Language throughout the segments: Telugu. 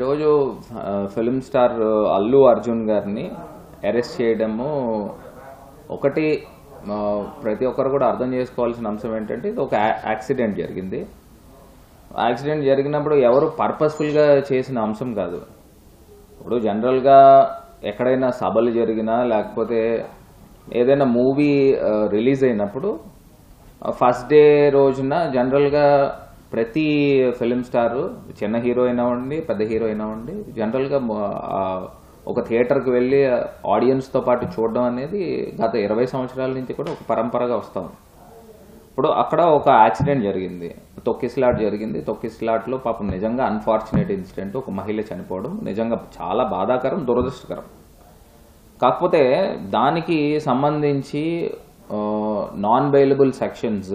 ఈరోజు ఆ, ఫిల్మ్ స్టార్ అల్లు అర్జున్ గారిని అరెస్ట్ చేయడము ఒకటి ఆ, ప్రతి ఒక్కరు కూడా అర్థం చేసుకోవాల్సిన అంశం ఏంటంటే ఇది ఒక యా- యాక్సిడెంట్ జరిగింది యాక్సిడెంట్ జరిగినప్పుడు ఎవరు పర్పస్ఫుల్గా చేసిన అంశం కాదు ఇప్పుడు జనరల్గా ఎక్కడైనా సభలు జరిగినా లేకపోతే ఏదైనా మూవీ రిలీజ్ అయినప్పుడు ఫస్ట్ డే రోజున జనరల్గా ప్రతి ఫిలిం స్టార్ చిన్న హీరో అయినా ఉండి పెద్ద హీరో అయినా ఉండి జనరల్గా మ- ఆ ఒక థియేటర్కి వెళ్ళి ఆడియన్స్తో పాటు చూడడం అనేది గత ఇరవై సంవత్సరాల నుంచి కూడా ఒక పరంపరగా వస్తాం ఇప్పుడు అక్కడ ఒక యాక్సిడెంట్ జరిగింది తొక్కిస్లాట్ జరిగింది తొక్కిస్లాట్లో పాపం నిజంగా అన్ఫార్చునేట్ ఇన్సిడెంట్ ఒక మహిళ చనిపోవడం నిజంగా చాలా బాధాకరం దురదృష్టకరం కాకపోతే దానికి సంబంధించి నాన్ బెయిలబుల్ సెక్షన్స్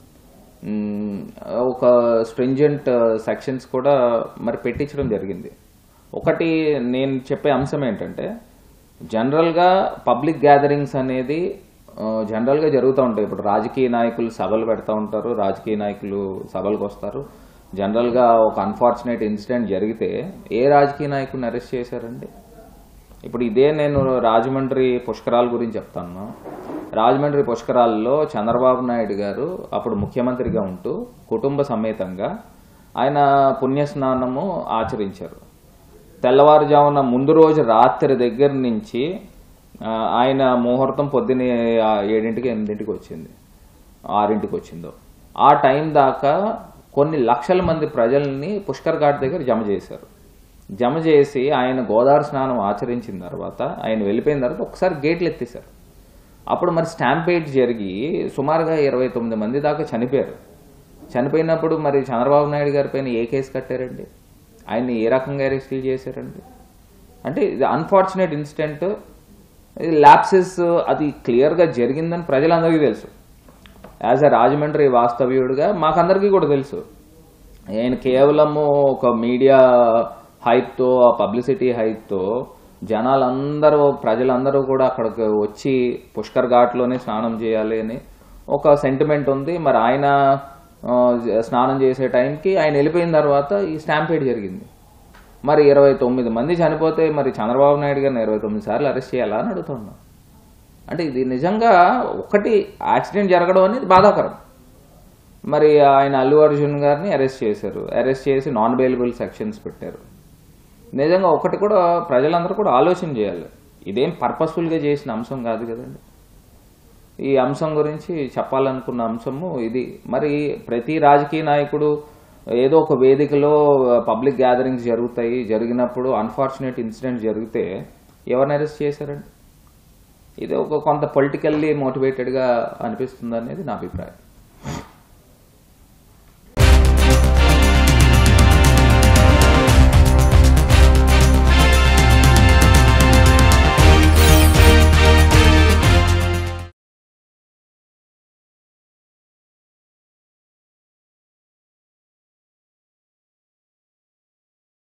ఒక స్ట్రింజెంట్ సెక్షన్స్ కూడా మరి పెట్టించడం జరిగింది ఒకటి నేను చెప్పే అంశం ఏంటంటే జనరల్గా పబ్లిక్ గ్యాదరింగ్స్ అనేది ఆ, జనరల్గా జరుగుతూ ఉంటాయి ఇప్పుడు రాజకీయ నాయకులు సభలు పెడతా ఉంటారు రాజకీయ నాయకులు సభలకు వస్తారు జనరల్గా ఒక అన్ఫార్చునేట్ ఇన్సిడెంట్ జరిగితే ఏ రాజకీయ నాయకుడిని అరెస్ట్ చేశారండి ఇప్పుడు ఇదే నేను రాజమండ్రి పుష్కరాల గురించి చెప్తాను రాజమండ్రి పుష్కరాల్లో చంద్రబాబు నాయుడు గారు అప్పుడు ముఖ్యమంత్రిగా ఉంటూ కుటుంబ సమేతంగా ఆయన పుణ్యస్నానము ఆచరించారు తెల్లవారుజామున ముందు రోజు రాత్రి దగ్గర నుంచి ఆ, ఆయన ముహూర్తం పొద్దున్నే ఆ ఏడింటికి ఎనిమిదింటికి వచ్చింది ఆరింటికి వచ్చిందో ఆ టైం దాకా కొన్ని లక్షల మంది ప్రజల్ని పుష్కర్ ఘాట్ దగ్గర జమ చేశారు జమ చేసి ఆయన గోదావరి స్నానం ఆచరించిన తర్వాత ఆయన వెళ్ళిపోయిన తర్వాత ఒకసారి గేట్లు ఎత్తేశారు అప్పుడు మరి స్టాంపేట్ జరిగి సుమారుగా ఇరవై తొమ్మిది మంది దాకా చనిపోయారు చనిపోయినప్పుడు మరి చంద్రబాబు నాయుడు గారి పైన ఏ కేసు కట్టారండి ఆయన్ని ఏ రకంగా అరెస్టులు చేశారండి అంటే ఇది అన్ఫార్చునేట్ ఇన్సిడెంట్ ఇది ల్యాప్సెస్ అది క్లియర్గా జరిగిందని ప్రజలందరికీ తెలుసు యాజ్ అ రాజమండ్రి వాస్తవ్యుడిగా మాకందరికీ కూడా తెలుసు ఆయన కేవలము ఒక మీడియా హైప్తో ఆ పబ్లిసిటీ హైప్తో జనాలందరూ ప్రజలందరూ కూడా అక్కడికి వచ్చి పుష్కర్ ఘాట్లోనే స్నానం చేయాలి అని ఒక సెంటిమెంట్ ఉంది మరి ఆయన ఆ, స్నానం చేసే టైంకి ఆయన వెళ్ళిపోయిన తర్వాత ఈ స్టాంపేడ్ జరిగింది మరి ఇరవై తొమ్మిది మంది చనిపోతే మరి చంద్రబాబు నాయుడు గారిని ఇరవై తొమ్మిది సార్లు అరెస్ట్ చేయాలా అని అడుగుతున్నా అంటే ఇది నిజంగా ఒకటి యాక్సిడెంట్ జరగడం అనేది బాధాకరం మరి ఆయన అల్లు అర్జున్ గారిని అరెస్ట్ చేశారు అరెస్ట్ చేసి నాన్ బెయిలబుల్ సెక్షన్స్ పెట్టారు నిజంగా ఒకటి కూడా ప్రజలందరూ కూడా ఆలోచన చేయాలి ఇదేం పర్పస్ఫుల్గా చేసిన అంశం కాదు కదండి ఈ అంశం గురించి చెప్పాలనుకున్న అంశము ఇది మరి ప్రతి రాజకీయ నాయకుడు ఏదో ఒక వేదికలో పబ్లిక్ గ్యాదరింగ్స్ జరుగుతాయి జరిగినప్పుడు అన్ఫార్చునేట్ ఇన్సిడెంట్ జరిగితే ఎవరిని అరెస్ట్ చేశారండి ఇది ఒక కొంత పొలిటికల్లీ మోటివేటెడ్గా అనిపిస్తుంది అనేది నా అభిప్రాయం